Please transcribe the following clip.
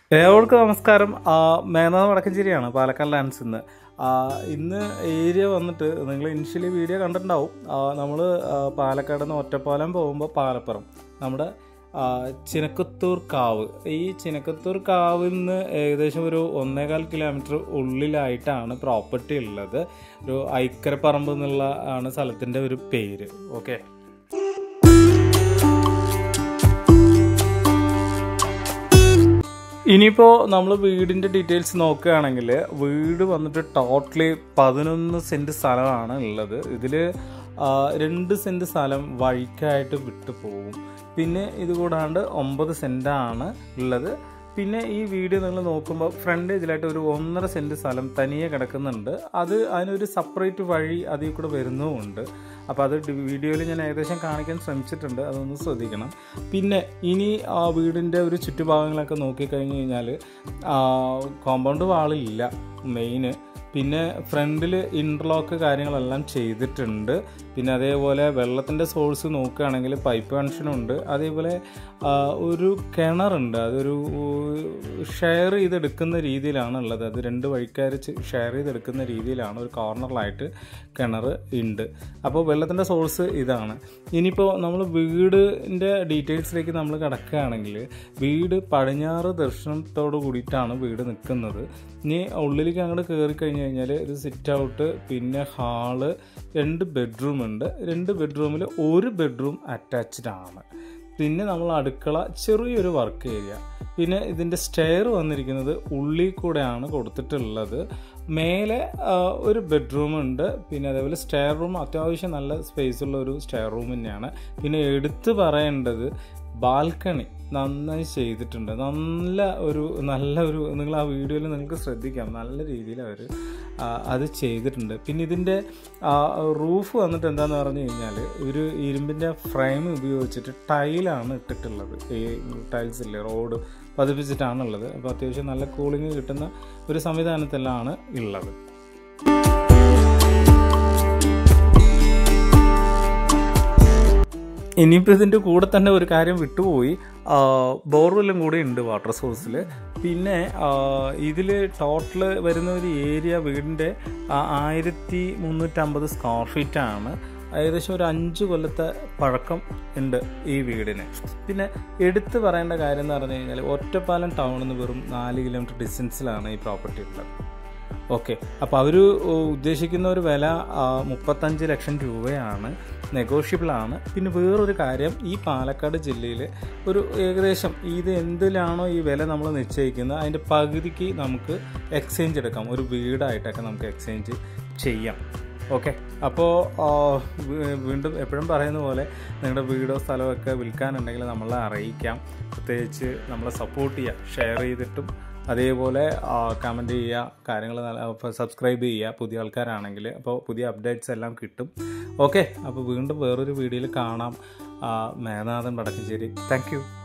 ഏവർക്കും നമസ്കാരം ആ, മേനാഥ് വടക്കഞ്ചേരിയാണ് പാലക്കാട് ലാൻഡ്സ് ഇന്ന് ആ, ഇന്ന് ഏരിയ വന്നിട്ട് നിങ്ങൾ ഇനിഷ്യലി വീഡിയോ കണ്ടിട്ടുണ്ടാവും നമ്മൾ പാലക്കാട് നിന്ന് ഒറ്റപ്പാലം പോകുമ്പോൾ പാലപ്പുറം നമ്മുടെ ആ, ചിനക്കത്തൂർ കാവ് ഈ ചിനക്കത്തൂർ കാവിൽ നിന്ന് ഏകദേശം ഒരു ഒന്നേകാൽ കിലോമീറ്റർ ഉള്ളിലായിട്ടാണ് പ്രോപ്പർട്ടി ഉള്ളത് ഒരു ഐക്കരപ്പറമ്പ് എന്നുള്ള ആണ് സ്ഥലത്തിൻ്റെ ഒരു പേര് ഓക്കെ ഇനിയിപ്പോൾ നമ്മൾ വീടിൻ്റെ ഡീറ്റെയിൽസ് നോക്കുകയാണെങ്കിൽ വീട് വന്നിട്ട് ടോട്ടലി പതിനൊന്ന് സെൻറ്റ് സ്ഥലമാണ് ഉള്ളത് ഇതിൽ രണ്ട് സെൻറ്റ് സ്ഥലം വഴിക്കായിട്ട് വിട്ടു പോകും പിന്നെ ഇത് കൂടാണ്ട് ഒമ്പത് സെൻറ്റാണ് ഉള്ളത് പിന്നെ ഈ വീഡിയോ നിങ്ങൾ നോക്കുമ്പോൾ ഫ്രണ്ട് ഇതിലായിട്ട് ഒരു ഒന്നര സെൻറ്റ് സ്ഥലം തനിയെ കിടക്കുന്നുണ്ട് അത് അതിനൊരു സെപ്പറേറ്റ് വഴി അതിൽ കൂടെ വരുന്നുമുണ്ട് അപ്പോൾ അത് വീഡിയോയിൽ ഞാൻ ഏകദേശം കാണിക്കാൻ ശ്രമിച്ചിട്ടുണ്ട് അതൊന്ന് ശ്രദ്ധിക്കണം പിന്നെ ഇനി ആ വീടിൻ്റെ ഒരു ചുറ്റുഭാഗങ്ങളൊക്കെ നോക്കിക്കഴിഞ്ഞ് കഴിഞ്ഞാൽ കോമ്പൗണ്ട് വാളില്ല മെയിന് പിന്നെ ഫ്രണ്ടിൽ ഇൻ്റർലോക്ക് കാര്യങ്ങളെല്ലാം ചെയ്തിട്ടുണ്ട് പിന്നെ അതേപോലെ വെള്ളത്തിൻ്റെ സോഴ്സ് നോക്കുകയാണെങ്കിൽ പൈപ്പ് കണക്ഷനുണ്ട് അതേപോലെ ആ, ഒരു കിണറുണ്ട് അതൊരു ഷെയർ ചെയ്തെടുക്കുന്ന രീതിയിലാണ് ഉള്ളത് അത് രണ്ട് വഴിക്കാർ ഷെയർ ചെയ്തെടുക്കുന്ന രീതിയിലാണ് ഒരു കോർണറിലായിട്ട് കിണർ ഉണ്ട് അപ്പോൾ വെള്ളത്തിൻ്റെ സോഴ്സ് ഇതാണ് ഇനിയിപ്പോൾ നമ്മൾ വീടിൻ്റെ ഡീറ്റെയിൽസിലേക്ക് നമ്മൾ കിടക്കുകയാണെങ്കിൽ വീട് പടിഞ്ഞാറ് ദർശനത്തോട് കൂടിയിട്ടാണ് വീട് നിൽക്കുന്നത് ഇനി ഉള്ളിലേക്ക് അങ്ങോട്ട് കയറി കഴിഞ്ഞ് കഴിഞ്ഞാൽ ഒരു സിറ്റ് ഔട്ട് പിന്നെ ഹാള് രണ്ട് ബെഡ്റൂം ഉണ്ട് രണ്ട് ബെഡ്റൂമിൽ ഒരു ബെഡ്റൂം അറ്റാച്ച്ഡ് ആണ് പിന്നെ നമ്മൾ അടുക്കള ചെറിയൊരു വർക്ക് ഏരിയ പിന്നെ ഇതിൻ്റെ സ്റ്റെയർ വന്നിരിക്കുന്നത് ഉള്ളിൽ കൂടെയാണ് കൊടുത്തിട്ടുള്ളത് മേലെ ആ, ഒരു ബെഡ്റൂം ഉണ്ട് പിന്നെ അതേപോലെ സ്റ്റെയർ റൂം അത്യാവശ്യം നല്ല സ്പേസ് ഉള്ള ഒരു സ്റ്റെയർ റൂം തന്നെയാണ് പിന്നെ എടുത്തു പറയേണ്ടത് ബാൽക്കണി നന്നായി ചെയ്തിട്ടുണ്ട് നല്ല ഒരു നല്ല ഒരു നിങ്ങൾ ആ വീഡിയോയിൽ നിങ്ങൾക്ക് ശ്രദ്ധിക്കാം നല്ല രീതിയിൽ അവർ അത് ചെയ്തിട്ടുണ്ട് പിന്നെ ഇതിൻ്റെ റൂഫ് വന്നിട്ട് എന്താന്ന് പറഞ്ഞു കഴിഞ്ഞാൽ ഒരു ഇരുമ്പിൻ്റെ ഫ്രെയിം ഉപയോഗിച്ചിട്ട് ടൈലാണ് ഇട്ടിട്ടുള്ളത് ഈ ടൈൽസ് ഇല്ലേ റോഡ് പതിപ്പിച്ചിട്ടാണുള്ളത് അപ്പോൾ അത്യാവശ്യം നല്ല കൂളിംഗ് കിട്ടുന്ന ഒരു സംവിധാനത്തിലാണ് ഉള്ളത് ഇനിയിപ്പോൾ ഇതിൻ്റെ കൂടെ തന്നെ ഒരു കാര്യം വിട്ടുപോയി ബോർവെല്ലും കൂടി ഉണ്ട് വാട്ടർ സോഴ്സിൽ പിന്നെ ഇതിൽ ടോട്ടൽ വരുന്ന ഒരു ഏരിയ വീടിൻ്റെ ആയിരത്തി മുന്നൂറ്റമ്പത് സ്ക്വയർ ഫീറ്റാണ് ഏകദേശം ഒരു അഞ്ച് കൊല്ലത്തെ പഴക്കം ഉണ്ട് ഈ വീടിന് പിന്നെ എടുത്തു പറയേണ്ട കാര്യം എന്ന് പറഞ്ഞു കഴിഞ്ഞാൽ ഒറ്റപ്പാലം ടൗണിൽ നിന്ന് വെറും നാല് കിലോമീറ്റർ ഡിസ്റ്റൻസിലാണ് ഈ പ്രോപ്പർട്ടി ഉള്ളത് ഓക്കെ അപ്പോൾ അവർ ഉദ്ദേശിക്കുന്ന ഒരു വില ആ, മുപ്പത്തഞ്ച് ലക്ഷം രൂപയാണ് നെഗോഷ്യബിൾ ആണ് പിന്നെ വേറൊരു കാര്യം ഈ പാലക്കാട് ജില്ലയിൽ ഒരു ഏകദേശം ഇത് എന്തിലാണോ ഈ വില നമ്മൾ നിശ്ചയിക്കുന്നത് അതിൻ്റെ പകുതിക്ക് നമുക്ക് എക്സ്ചേഞ്ച് എടുക്കാം ഒരു വീടായിട്ടൊക്കെ നമുക്ക് എക്സ്ചേഞ്ച് ചെയ്യാം ഓക്കെ അപ്പോൾ വീണ്ടും എപ്പോഴും പറയുന്ന പോലെ നിങ്ങളുടെ വീടോ സ്ഥലമോ ഒക്കെ വിൽക്കാനുണ്ടെങ്കിൽ നമ്മളെ അറിയിക്കാം പ്രത്യേകിച്ച് നമ്മളെ സപ്പോർട്ട് ചെയ്യുക ഷെയർ ചെയ്തിട്ടും അതേപോലെ കമൻറ്റ് ചെയ്യുക കാര്യങ്ങൾ സബ്സ്ക്രൈബ് ചെയ്യുക പുതിയ ആൾക്കാരാണെങ്കിൽ അപ്പോൾ പുതിയ അപ്ഡേറ്റ്സ് എല്ലാം കിട്ടും ഓക്കെ അപ്പോൾ വീണ്ടും വേറൊരു വീഡിയോയിൽ കാണാം ആ, മേനാഥൻ വടക്കഞ്ചേരി താങ്ക് യു